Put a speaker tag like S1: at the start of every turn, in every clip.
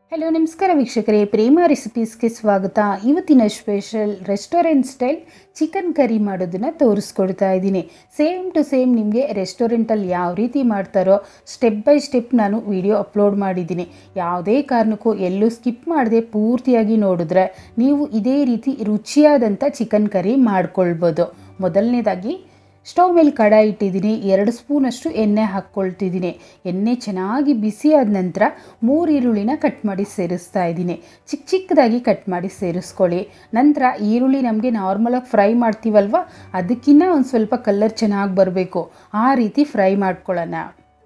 S1: hello ನಮಸ್ಕಾರ ವೀಕ್ಷಕರೇ ಪ್ರೇಮ ರೆಸಿಪೀಸ್ಗೆ ಸ್ವಾಗತ ಇವತ್ತಿನ special restaurant style chicken curry ಮಾಡೋದನ್ನು ತೋರಿಸ್ಕೊಡ್ತಾ ಇದ್ದೀನಿ ಸೇಮ್ ಟು ಸೇಮ್ ನಿಮಗೆ ರೆಸ್ಟೋರೆಂಟಲ್ಲಿ ಯಾವ ರೀತಿ ಮಾಡ್ತಾರೋ ಸ್ಟೆಪ್ ಬೈ ಸ್ಟೆಪ್ ನಾನು ವಿಡಿಯೋ ಅಪ್ಲೋಡ್ ಮಾಡಿದ್ದೀನಿ ಯಾವುದೇ ಕಾರಣಕ್ಕೂ ಎಲ್ಲೂ ಸ್ಕಿಪ್ ಮಾಡದೆ ಪೂರ್ತಿಯಾಗಿ ನೋಡಿದ್ರೆ ನೀವು ಇದೇ ರೀತಿ ರುಚಿಯಾದಂಥ ಚಿಕನ್ ಕರಿ ಮಾಡ್ಕೊಳ್ಬೋದು ಮೊದಲನೇದಾಗಿ ಸ್ಟವ್ ಮೇಲೆ ಕಡಾಯಿ ಇಟ್ಟಿದ್ದೀನಿ ಎರಡು ಸ್ಪೂನಷ್ಟು ಎಣ್ಣೆ ಹಾಕ್ಕೊಳ್ತಿದ್ದೀನಿ ಎಣ್ಣೆ ಚೆನ್ನಾಗಿ ಬಿಸಿ ಆದ ನಂತರ ಮೂರು ಈರುಳ್ಳಿನ ಕಟ್ ಮಾಡಿ ಸೇರಿಸ್ತಾ ಇದ್ದೀನಿ ಚಿಕ್ಕ ಚಿಕ್ಕದಾಗಿ ಕಟ್ ಮಾಡಿ ಸೇರಿಸ್ಕೊಳ್ಳಿ ನಂತರ ಈರುಳ್ಳಿ ನಮಗೆ ನಾರ್ಮಲಾಗಿ ಫ್ರೈ ಮಾಡ್ತೀವಲ್ವ ಅದಕ್ಕಿಂತ ಒಂದು ಸ್ವಲ್ಪ ಕಲರ್ ಚೆನ್ನಾಗಿ ಬರಬೇಕು ಆ ರೀತಿ ಫ್ರೈ ಮಾಡ್ಕೊಳ್ಳೋಣ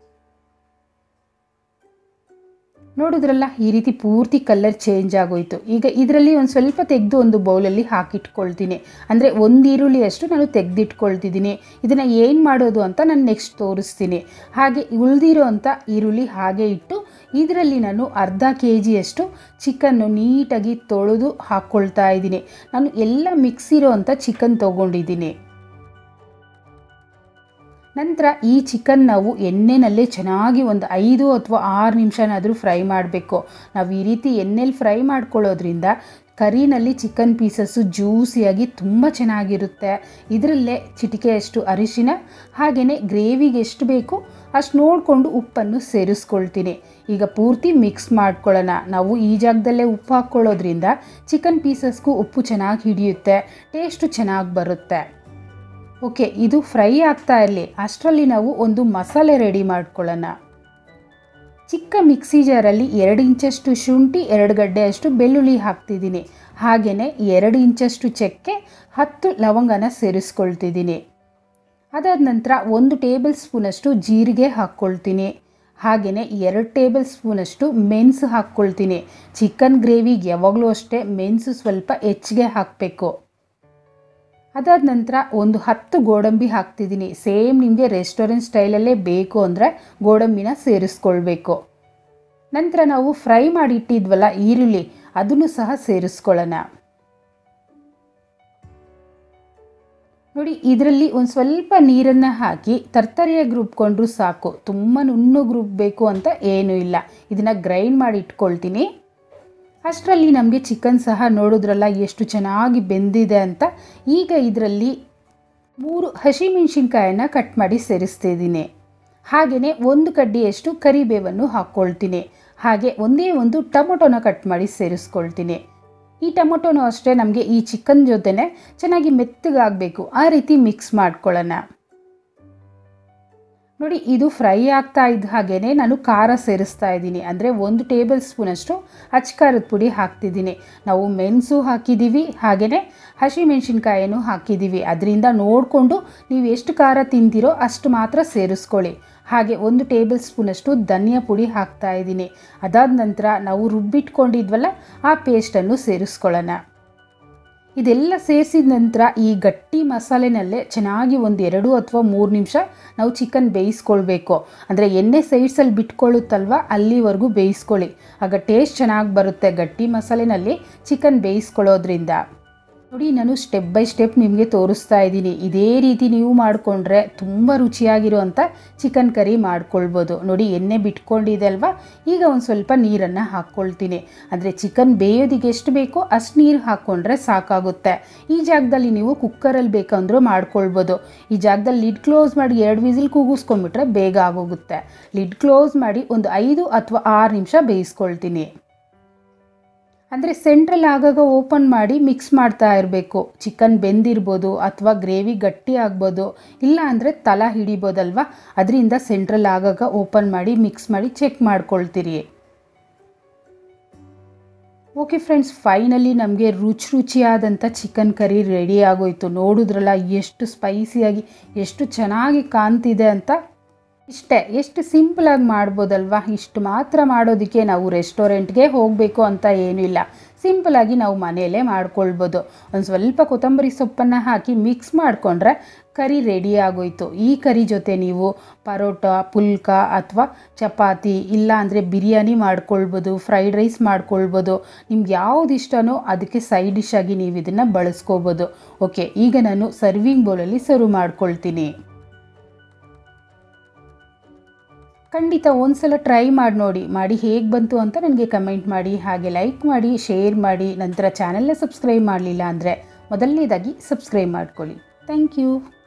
S1: ನೋಡಿದ್ರಲ್ಲ ಈ ರೀತಿ ಪೂರ್ತಿ ಕಲರ್ ಚೇಂಜ್ ಆಗೋಯ್ತು ಈಗ ಇದರಲ್ಲಿ ಒಂದು ಸ್ವಲ್ಪ ತೆಗೆದು ಒಂದು ಬೌಲಲ್ಲಿ ಹಾಕಿಟ್ಕೊಳ್ತೀನಿ ಅಂದರೆ ಒಂದು ಈರುಳ್ಳಿಯಷ್ಟು ನಾನು ತೆಗೆದಿಟ್ಕೊಳ್ತಿದ್ದೀನಿ ಇದನ್ನು ಏನು ಮಾಡೋದು ಅಂತ ನಾನು ನೆಕ್ಸ್ಟ್ ತೋರಿಸ್ತೀನಿ ಹಾಗೆ ಉಳಿದಿರೋ ಅಂಥ ಈರುಳ್ಳಿ ಹಾಗೆ ಇಟ್ಟು ಇದರಲ್ಲಿ ನಾನು ಅರ್ಧ ಕೆ ಜಿಯಷ್ಟು ಚಿಕನ್ನು ನೀಟಾಗಿ ತೊಳೆದು ಹಾಕ್ಕೊಳ್ತಾ ಇದ್ದೀನಿ ನಾನು ಎಲ್ಲ ಮಿಕ್ಸ್ ಇರೋ ಅಂಥ ಚಿಕನ್ ತೊಗೊಂಡಿದ್ದೀನಿ ನಂತರ ಈ ಚಿಕನ್ ನಾವು ಎಣ್ಣೆನಲ್ಲೇ ಚೆನ್ನಾಗಿ ಒಂದು ಐದು ಅಥವಾ ಆರು ನಿಮಿಷನಾದರೂ ಫ್ರೈ ಮಾಡಬೇಕು ನಾವು ಈ ರೀತಿ ಎಣ್ಣೆಲಿ ಫ್ರೈ ಮಾಡ್ಕೊಳ್ಳೋದ್ರಿಂದ ಕರಿನಲ್ಲಿ ಚಿಕನ್ ಪೀಸಸ್ಸು ಜ್ಯೂಸಿಯಾಗಿ ತುಂಬ ಚೆನ್ನಾಗಿರುತ್ತೆ ಇದರಲ್ಲೇ ಚಿಟಿಕೆಯಷ್ಟು ಅರಿಶಿನ ಹಾಗೆಯೇ ಗ್ರೇವಿಗೆ ಎಷ್ಟು ಬೇಕು ಅಷ್ಟು ನೋಡಿಕೊಂಡು ಉಪ್ಪನ್ನು ಸೇರಿಸ್ಕೊಳ್ತೀನಿ ಈಗ ಪೂರ್ತಿ ಮಿಕ್ಸ್ ಮಾಡ್ಕೊಳ್ಳೋಣ ನಾವು ಈ ಜಾಗದಲ್ಲೇ ಉಪ್ಪು ಹಾಕ್ಕೊಳ್ಳೋದ್ರಿಂದ ಚಿಕನ್ ಪೀಸಸ್ಗೂ ಉಪ್ಪು ಚೆನ್ನಾಗಿ ಹಿಡಿಯುತ್ತೆ ಟೇಸ್ಟು ಚೆನ್ನಾಗಿ ಬರುತ್ತೆ ಓಕೆ ಇದು ಫ್ರೈ ಆಗ್ತಾ ಇರಲಿ ಅಷ್ಟರಲ್ಲಿ ನಾವು ಒಂದು ಮಸಾಲೆ ರೆಡಿ ಮಾಡ್ಕೊಳ್ಳೋಣ ಚಿಕ್ಕ ಮಿಕ್ಸಿ ಜಾರಲ್ಲಿ ಎರಡು ಇಂಚಷ್ಟು ಶುಂಠಿ ಎರಡು ಗಡ್ಡೆಯಷ್ಟು ಬೆಳ್ಳುಳ್ಳಿ ಹಾಕ್ತಿದ್ದೀನಿ ಹಾಗೆಯೇ ಎರಡು ಇಂಚಷ್ಟು ಚಕ್ಕೆ ಹತ್ತು ಲವಂಗನ ಸೇರಿಸ್ಕೊಳ್ತಿದ್ದೀನಿ ಅದಾದ ನಂತರ ಒಂದು ಟೇಬಲ್ ಸ್ಪೂನಷ್ಟು ಜೀರಿಗೆ ಹಾಕ್ಕೊಳ್ತೀನಿ ಹಾಗೆಯೇ ಎರಡು ಟೇಬಲ್ ಸ್ಪೂನಷ್ಟು ಮೆಣಸು ಹಾಕ್ಕೊಳ್ತೀನಿ ಚಿಕನ್ ಗ್ರೇವಿಗೆ ಯಾವಾಗಲೂ ಅಷ್ಟೇ ಮೆಣಸು ಸ್ವಲ್ಪ ಹೆಚ್ಚಿಗೆ ಹಾಕಬೇಕು ಅದಾದ ನಂತರ ಒಂದು ಹತ್ತು ಗೋಡಂಬಿ ಹಾಕ್ತಿದ್ದೀನಿ ಸೇಮ್ ನಿಮಗೆ ರೆಸ್ಟೋರೆಂಟ್ ಸ್ಟೈಲಲ್ಲೇ ಬೇಕು ಅಂದರೆ ಗೋಡಂಬಿನ ಸೇರಿಸ್ಕೊಳ್ಬೇಕು ನಂತರ ನಾವು ಫ್ರೈ ಮಾಡಿ ಇಟ್ಟಿದ್ವಲ್ಲ ಈರುಳ್ಳಿ ಅದನ್ನು ಸಹ ಸೇರಿಸ್ಕೊಳ್ಳೋಣ ನೋಡಿ ಇದರಲ್ಲಿ ಒಂದು ಸ್ವಲ್ಪ ನೀರನ್ನು ಹಾಕಿ ತರ್ತರಿಯಾಗಿ ರುಬ್ಕೊಂಡ್ರೂ ಸಾಕು ತುಂಬ ನುಣ್ಣಗೆ ರುಬ್ಬಬೇಕು ಅಂತ ಏನೂ ಇಲ್ಲ ಇದನ್ನು ಗ್ರೈಂಡ್ ಮಾಡಿ ಇಟ್ಕೊಳ್ತೀನಿ ಅಷ್ಟರಲ್ಲಿ ನಮಗೆ ಚಿಕನ್ ಸಹ ನೋಡಿದ್ರಲ್ಲ ಎಷ್ಟು ಚೆನ್ನಾಗಿ ಬೆಂದಿದೆ ಅಂತ ಈಗ ಇದರಲ್ಲಿ ಮೂರು ಹಸಿಮೆಣಸಿನ್ಕಾಯನ್ನು ಕಟ್ ಮಾಡಿ ಸೇರಿಸ್ತಿದ್ದೀನಿ ಹಾಗೆಯೇ ಒಂದು ಕಡ್ಡಿಯಷ್ಟು ಕರಿಬೇವನ್ನು ಹಾಕ್ಕೊಳ್ತೀನಿ ಹಾಗೆ ಒಂದೇ ಒಂದು ಟೊಮೊಟೊನ ಕಟ್ ಮಾಡಿ ಸೇರಿಸ್ಕೊಳ್ತೀನಿ ಈ ಟೊಮೊಟೊನೂ ಅಷ್ಟೇ ನಮಗೆ ಈ ಚಿಕನ್ ಜೊತೆನೆ ಚೆನ್ನಾಗಿ ಮೆತ್ತಗಾಗಬೇಕು ಆ ರೀತಿ ಮಿಕ್ಸ್ ಮಾಡ್ಕೊಳ್ಳೋಣ ನೋಡಿ ಇದು ಫ್ರೈ ಆಗ್ತಾ ಇದ್ದ ಹಾಗೇ ನಾನು ಖಾರ ಸೇರಿಸ್ತಾ ಇದ್ದೀನಿ ಅಂದರೆ ಒಂದು ಟೇಬಲ್ ಸ್ಪೂನಷ್ಟು ಅಚ್ಕಾರದ ಪುಡಿ ಹಾಕ್ತಿದ್ದೀನಿ ನಾವು ಮೆಣಸು ಹಾಕಿದ್ದೀವಿ ಹಾಗೆಯೇ ಹಸಿಮೆಣಸಿನ್ಕಾಯನ್ನು ಹಾಕಿದ್ದೀವಿ ಅದರಿಂದ ನೋಡಿಕೊಂಡು ನೀವು ಎಷ್ಟು ಖಾರ ತಿಂತೀರೋ ಅಷ್ಟು ಮಾತ್ರ ಸೇರಿಸ್ಕೊಳ್ಳಿ ಹಾಗೆ ಒಂದು ಟೇಬಲ್ ಸ್ಪೂನಷ್ಟು ಧನಿಯಾ ಪುಡಿ ಹಾಕ್ತಾ ಇದ್ದೀನಿ ಅದಾದ ನಂತರ ನಾವು ರುಬ್ಬಿಟ್ಕೊಂಡಿದ್ವಲ್ಲ ಆ ಪೇಸ್ಟನ್ನು ಸೇರಿಸ್ಕೊಳ್ಳೋಣ ಇದೆಲ್ಲ ಸೇರಿಸಿದ ನಂತರ ಈ ಗಟ್ಟಿ ಮಸಾಲೆನಲ್ಲೇ ಚೆನ್ನಾಗಿ ಒಂದು ಎರಡು ಅಥವಾ ಮೂರು ನಿಮಿಷ ನಾವು ಚಿಕನ್ ಬೇಯಿಸ್ಕೊಳ್ಬೇಕು ಅಂದರೆ ಎಣ್ಣೆ ಸೈಡ್ಸಲ್ಲಿ ಬಿಟ್ಕೊಳ್ಳುತ್ತಲ್ವ ಅಲ್ಲಿವರೆಗೂ ಬೇಯಿಸ್ಕೊಳ್ಳಿ ಆಗ ಟೇಸ್ಟ್ ಚೆನ್ನಾಗಿ ಬರುತ್ತೆ ಗಟ್ಟಿ ಮಸಾಲೆನಲ್ಲಿ ಚಿಕನ್ ಬೇಯಿಸ್ಕೊಳ್ಳೋದ್ರಿಂದ ನೋಡಿ ನಾನು ಸ್ಟೆಪ್ ಬೈ ಸ್ಟೆಪ್ ನಿಮಗೆ ತೋರಿಸ್ತಾ ಇದ್ದೀನಿ ಇದೇ ರೀತಿ ನೀವು ಮಾಡಿಕೊಂಡ್ರೆ ತುಂಬ ರುಚಿಯಾಗಿರುವಂಥ ಚಿಕನ್ ಕರಿ ಮಾಡ್ಕೊಳ್ಬೋದು ನೋಡಿ ಎಣ್ಣೆ ಬಿಟ್ಕೊಂಡಿದೆ ಅಲ್ವಾ ಈಗ ಒಂದು ಸ್ವಲ್ಪ ನೀರನ್ನು ಹಾಕ್ಕೊಳ್ತೀನಿ ಅಂದರೆ ಚಿಕನ್ ಬೇಯೋದಿಗೆ ಎಷ್ಟು ಬೇಕೋ ಅಷ್ಟು ನೀರು ಹಾಕ್ಕೊಂಡ್ರೆ ಸಾಕಾಗುತ್ತೆ ಈ ಜಾಗದಲ್ಲಿ ನೀವು ಕುಕ್ಕರಲ್ಲಿ ಬೇಕಂದ್ರೂ ಮಾಡ್ಕೊಳ್ಬೋದು ಈ ಜಾಗದಲ್ಲಿ ಲಿಡ್ ಕ್ಲೋಸ್ ಮಾಡಿ ಎರಡು ವಿಸಿಲ್ ಕೂಗಿಸ್ಕೊಂಡ್ಬಿಟ್ರೆ ಬೇಗ ಆಗೋಗುತ್ತೆ ಲಿಡ್ ಕ್ಲೋಸ್ ಮಾಡಿ ಒಂದು ಐದು ಅಥವಾ ಆರು ನಿಮಿಷ ಬೇಯಿಸ್ಕೊಳ್ತೀನಿ ಅಂದರೆ ಸೆಂಟ್ರಲ್ ಆಗಾಗ ಓಪನ್ ಮಾಡಿ ಮಿಕ್ಸ್ ಮಾಡ್ತಾ ಇರಬೇಕು ಚಿಕನ್ ಬೆಂದಿರ್ಬೋದು ಅಥವಾ ಗ್ರೇವಿ ಗಟ್ಟಿ ಆಗ್ಬೋದು ಇಲ್ಲ ಅಂದರೆ ತಲ ಹಿಡಿಬೋದಲ್ವ ಅದರಿಂದ ಸೆಂಟ್ರಲ್ ಆಗಾಗ ಓಪನ್ ಮಾಡಿ ಮಿಕ್ಸ್ ಮಾಡಿ ಚೆಕ್ ಮಾಡ್ಕೊಳ್ತೀರಿ ಓಕೆ ಫ್ರೆಂಡ್ಸ್ ಫೈನಲಿ ನಮಗೆ ರುಚಿ ರುಚಿಯಾದಂಥ ಚಿಕನ್ ಕರಿ ರೆಡಿ ಆಗೋಯ್ತು ನೋಡಿದ್ರಲ್ಲ ಎಷ್ಟು ಸ್ಪೈಸಿಯಾಗಿ ಎಷ್ಟು ಚೆನ್ನಾಗಿ ಕಾಣ್ತಿದೆ ಅಂತ ಇಷ್ಟೇ ಎಷ್ಟು ಸಿಂಪಲಾಗಿ ಮಾಡ್ಬೋದಲ್ವಾ ಇಷ್ಟು ಮಾತ್ರ ಮಾಡೋದಕ್ಕೆ ನಾವು ರೆಸ್ಟೋರೆಂಟ್ಗೆ ಹೋಗಬೇಕು ಅಂತ ಏನೂ ಇಲ್ಲ ಸಿಂಪಲಾಗಿ ನಾವು ಮನೆಯಲ್ಲೇ ಮಾಡ್ಕೊಳ್ಬೋದು ಒಂದು ಸ್ವಲ್ಪ ಕೊತ್ತಂಬರಿ ಸೊಪ್ಪನ್ನು ಹಾಕಿ ಮಿಕ್ಸ್ ಮಾಡಿಕೊಂಡ್ರೆ ಕರಿ ರೆಡಿ ಆಗೋಯ್ತು ಈ ಕರಿ ಜೊತೆ ನೀವು ಪರೋಟ ಪುಲ್ಕ ಅಥವಾ ಚಪಾತಿ ಇಲ್ಲ ಅಂದರೆ ಬಿರಿಯಾನಿ ಮಾಡ್ಕೊಳ್ಬೋದು ಫ್ರೈಡ್ ರೈಸ್ ಮಾಡ್ಕೊಳ್ಬೋದು ನಿಮ್ಗೆ ಯಾವ್ದು ಇಷ್ಟನೋ ಅದಕ್ಕೆ ಸೈಡ್ ಡಿಶ್ ಆಗಿ ನೀವು ಇದನ್ನು ಬಳಸ್ಕೋಬೋದು ಓಕೆ ಈಗ ನಾನು ಸರ್ವಿಂಗ್ ಬೌಲಲ್ಲಿ ಸರ್ವ್ ಮಾಡ್ಕೊಳ್ತೀನಿ ಖಂಡಿತ ಒಂದ್ಸಲ ಟ್ರೈ ಮಾಡಿ ನೋಡಿ ಮಾಡಿ ಹೇಗೆ ಬಂತು ಅಂತ ನನಗೆ ಕಮೆಂಟ್ ಮಾಡಿ ಹಾಗೆ ಲೈಕ್ ಮಾಡಿ ಶೇರ್ ಮಾಡಿ ನಂತರ ಚಾನೆಲ್ನ ಸಬ್ಸ್ಕ್ರೈಬ್ ಮಾಡಲಿಲ್ಲ ಅಂದರೆ ಮೊದಲನೇದಾಗಿ ಸಬ್ಸ್ಕ್ರೈಬ್ ಮಾಡ್ಕೊಳ್ಳಿ ಥ್ಯಾಂಕ್ ಯು